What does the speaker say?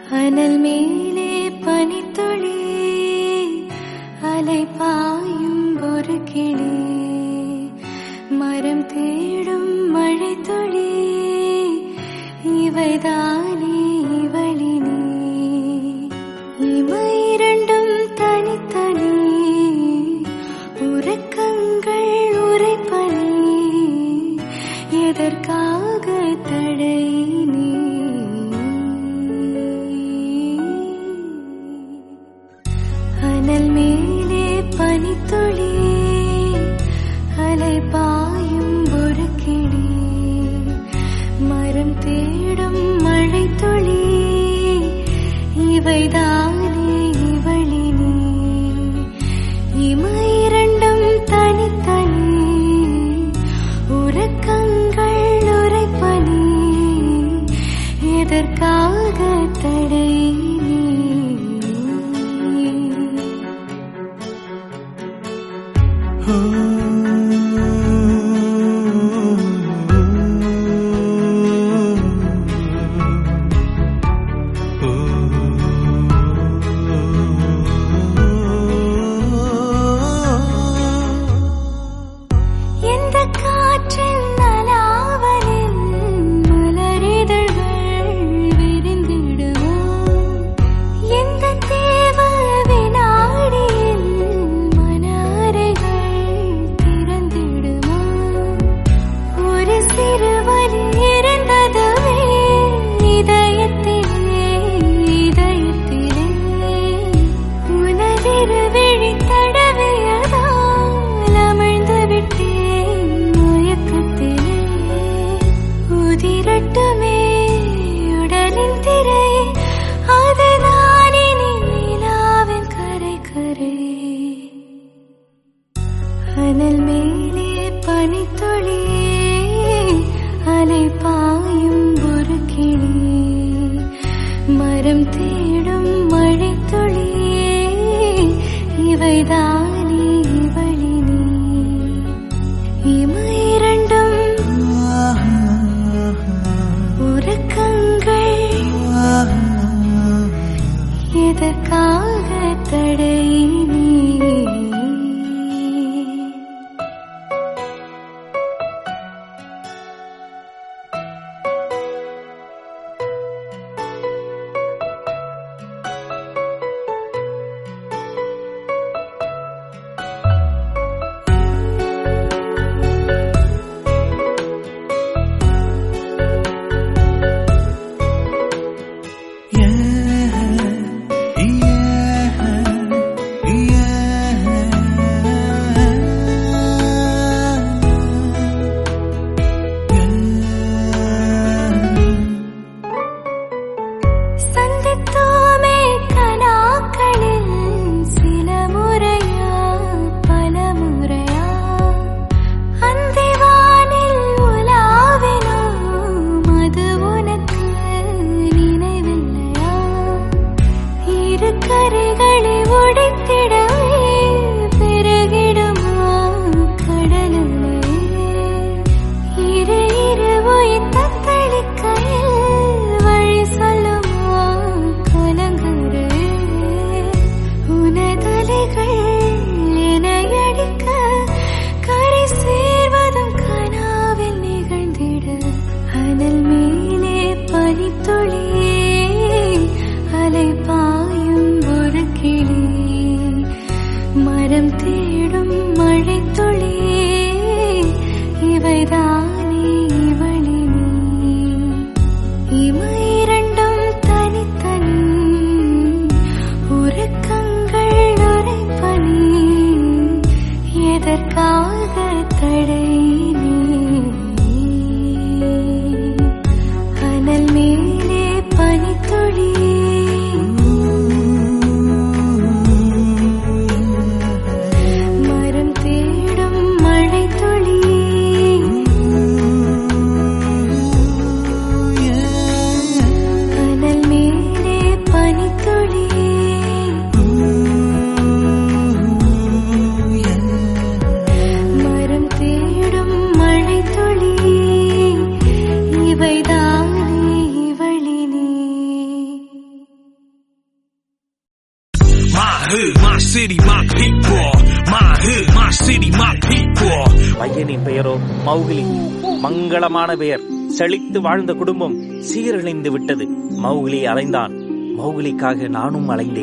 அனல் மேலே பனித்துளி அலை பாயும் ஒரு கிளி மரம் தேடும் மழை துளி இவைதானே இவளினே இவை இரண்டும் தனித்தனி உறக்கங்கள் உரைப்பனி எதற்காக தடை நீ அனல் மேலே பனித்துளி அலை பாயும் ஒரு கிளி மரம் தேடும் மழை துளி இவைதானே இவளினே இமை இரண்டும் தனித்தனி உறக்கங்கள் உரைப்பனி எதற்காக தடை நீ? எந்த காற்றின் நலாவலில் மலரிதழ்கள் விரிந்திடுமோ எந்த தேவ வினாடியில் மன அறைகள் திறந்திடுமோ ஒரு சிறு வலி இருந்ததுவே இதயத்திலே இதயத்திலே உனதிரு விழி தடவியதால் அமிழ்ந்து விட்டேன் மயக்கத்திலே உதிரட்டுமே உடலின் திரை அதுதான் இனி நிலாவின் கரை கரை அனல் மேலே பனித்துளி அலை பாயும் ஒரு கிளி மரம் தேடும் மழை துளி இவைதானே இவளினே இமை இரண்டும் உறக்கங்கள் எதற்காக தடை நீ My hood, my city, my people. My hood, my city, my people. பையனின் பெயரோ மௌகிலி மங்களமான பெயர் செழித்து வாழ்ந்த குடும்பம் சீரழிந்து விட்டது மௌகிலி அலைந்தான் மௌகிலிக்காக நானும் அலைந்தேன்